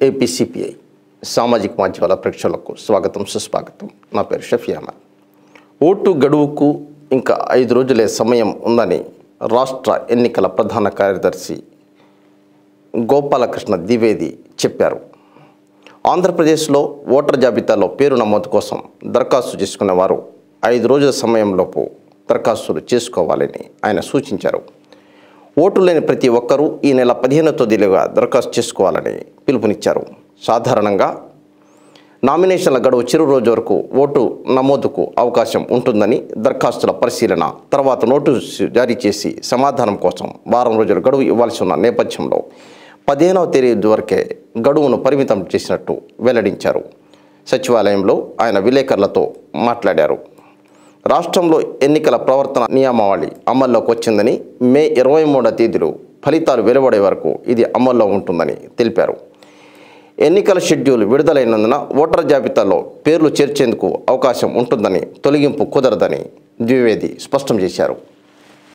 ఏపీసీపీఐ సామాజిక మాధ్యమాల ప్రేక్షకులకు స్వాగతం సుస్వాగతం నా పేరు షఫీ అహ్మద్ ఓటు గడువుకు ఇంకా ఐదు రోజులే సమయం ఉందని రాష్ట్ర ఎన్నికల ప్రధాన కార్యదర్శి గోపాలకృష్ణ ద్వివేది చెప్పారు ఆంధ్రప్రదేశ్లో ఓటర్ జాబితాలో పేరు నమోదు కోసం దరఖాస్తు చేసుకునే వారు ఐదు రోజుల సమయంలోపు దరఖాస్తులు చేసుకోవాలని ఆయన సూచించారు ఓటు లేని ప్రతి ఒక్కరూ ఈ నెల పదిహేనో తేదీలుగా దరఖాస్తు చేసుకోవాలని పిలుపునిచ్చారు సాధారణంగా నామినేషన్ల గడువు చిరు రోజు వరకు ఓటు నమోదుకు అవకాశం ఉంటుందని దరఖాస్తుల పరిశీలన తర్వాత నోటీసు జారీ చేసి సమాధానం కోసం వారం రోజుల గడువు ఇవ్వాల్సి ఉన్న నేపథ్యంలో పదిహేనవ తేదీ వరకే గడువును పరిమితం చేసినట్టు వెల్లడించారు సచివాలయంలో ఆయన విలేకరులతో మాట్లాడారు రాష్ట్రంలో ఎన్నికల ప్రవర్తన నియమావళి అమల్లోకి వచ్చిందని మే ఇరవై మూడవ తేదీలో ఫలితాలు వెలువడే వరకు ఇది అమల్లో ఉంటుందని తెలిపారు ఎన్నికల షెడ్యూల్ విడుదలైనందున ఓటర్ జాబితాలో పేర్లు చేర్చేందుకు అవకాశం ఉంటుందని తొలగింపు కుదరదని ద్వివేది స్పష్టం చేశారు